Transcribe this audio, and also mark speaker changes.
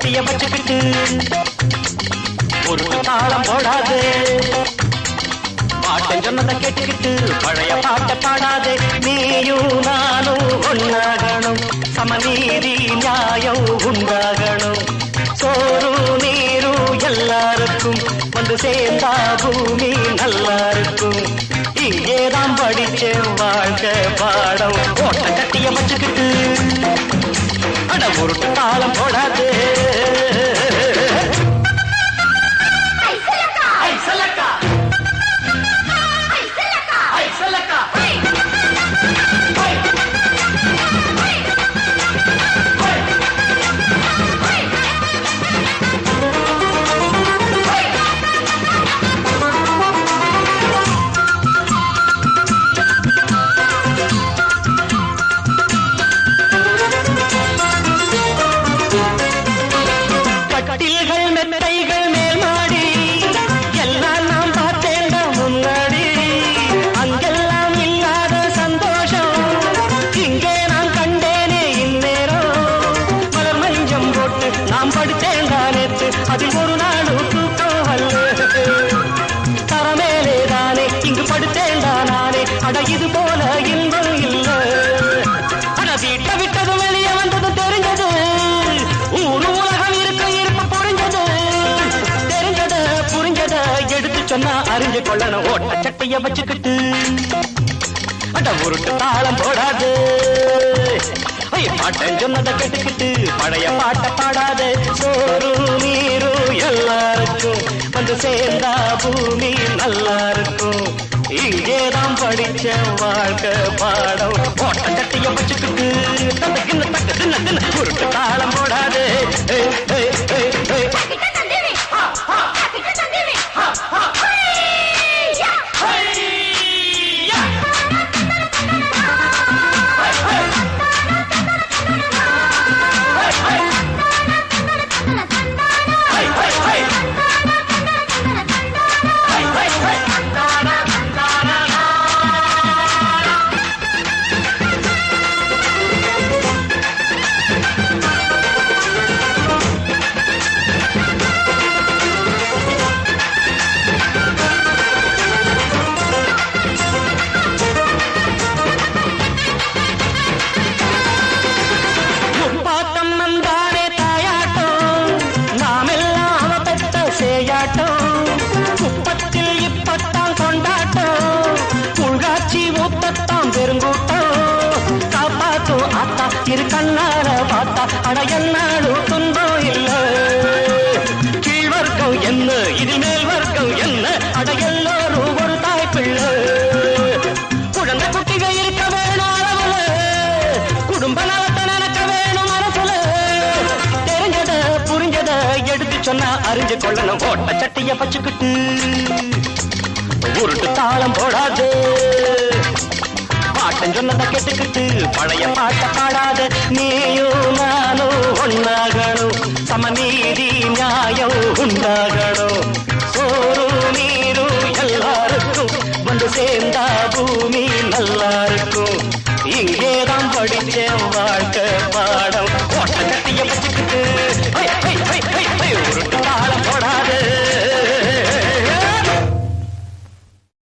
Speaker 1: சட்டிய வச்சுக்கிட்டு ஒரு தாளம் போடாது பாட்டன் சொன்னதை கேட்டுக்கிட்டு பழைய பாட்டை பாடாதே நீயும் நானும் ஒன்னாகணும் சமநீதி நியாயம் உண்டாகணும் சோறு நீரும் எல்லாருக்கும் வந்து சேர்ந்தா பூமி நல்லா இருக்கும் இங்கேதான் படிச்சேன் வாழ்க்கை பாடம் ஓட்ட கட்டிய வச்சுக்கிட்டு அட உருட்டு காலம் போடாது ஐ சலக்கா ஐ சலக்கா கட்டில்கள் மெத்தைகள் மேல் மாடி எல்லாம் நான் பார்த்தேன் முன்னாடி அங்கெல்லாம் இல்லாத சந்தோஷம் இங்கே நான் கண்டேனே இந்நேரம் மலர் மஞ்சம் போட்டு நாம் படித்தேன் நேற்று அதில் ஒரு நாளும் தூக்கம் அல்ல தரமேலே தானே இங்கு படுத்தேன் நானே அட இது போல இன்பம் இல்லை அட வீட்டை விட்டது வெளியே வந்தது தெரிஞ்சது ஊரு உலகம் இருக்க இருப்பு புரிஞ்சது தெரிஞ்சது புரிஞ்சத எடுத்து சொன்னா அறிஞ்சு கொள்ளணும் ஓட்ட சட்டைய வச்சுக்கிட்டு அட உருட்டு தாளம் போடாது ஐ, பாட்டன் சொன்னதை கேட்டுக்கிட்டு பழைய பாட்டை பாடாத சோறு நீரு எல்லாருக்கும் வந்து சேர்ந்தா பூமி நல்லா இருக்கும் இங்கேதான் படிச்ச வாழ்க்கை பாடம் ஓட்ட கட்டிய வச்சுக்கிட்டு தந்த கிண்ண தக்க தின்ன தின்ன உருட்டு தாளம் போடாது ஏய், ஏய், ஏய், ஏய். ஹையா! ஹை, ஹை, ஹை. ஹை, ஹை, ஹை. தந்தானா, தந்தானா. முப்பாட்டம் நந்தானே தாயாட்டம் நாமெல்லாம் அவ பெத்த சேயாட்டம் குப்பத்தில் இப்பத்தான் கொண்டாட்டம் உள்காட்சி ஊத்தத்தான் பெருங்கூட்டம் காப்பாத்தும் ஆத்தா இரு கண்ணால பார்த்தா அட என்னாலும் துன்பம் இல்ல கீழ் வர்க்கம் என்ன இது மேல் வர்க்கம் என்ன அட எல்லோரும் ஒரு தாய் பிள்ளை குழந்தை குட்டிக இருக்க வேணும் அளவுல குடும்ப நலத்தை நினைக்க வேணும் மனசுல தெரிஞ்சத புரிஞ்சத எடுத்து சொன்னா அறிஞ்சு கொள்ளணும் ஓட்ட சட்டிய பச்சுக்கிட்டு உருட்டு தாளம் போடாது பாட்டன் சொன்னதை கேட்டுக்கிட்டு பழைய பாட்டை பாடாத நீயும் நானும் ஒன்னாகணும் சமநீதி நியாயம் உண்டாகணும்